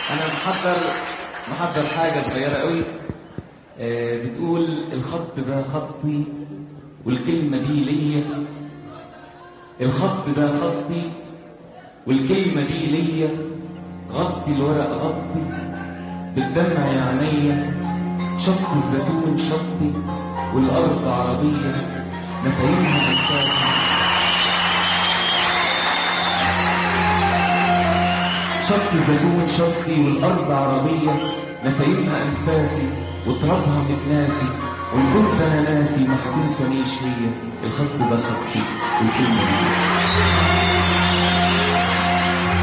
انا محضر محضر حاجه صغيره قوي آه، بتقول الخط ده خطي والكلمه دي ليا الخط ده خطي والكلمه دي ليا غطي الورق غطي بالدمع يا عينيا شط الزيتون شطي والارض عربيه نسايمها مستاهله شط الزيتون شطي والأرض عربية نسايمها أنفاسي وترابها متناسي وإن كنت أنا ناسي ما هتنسانيش هي الخط ده خطي والكلمة دي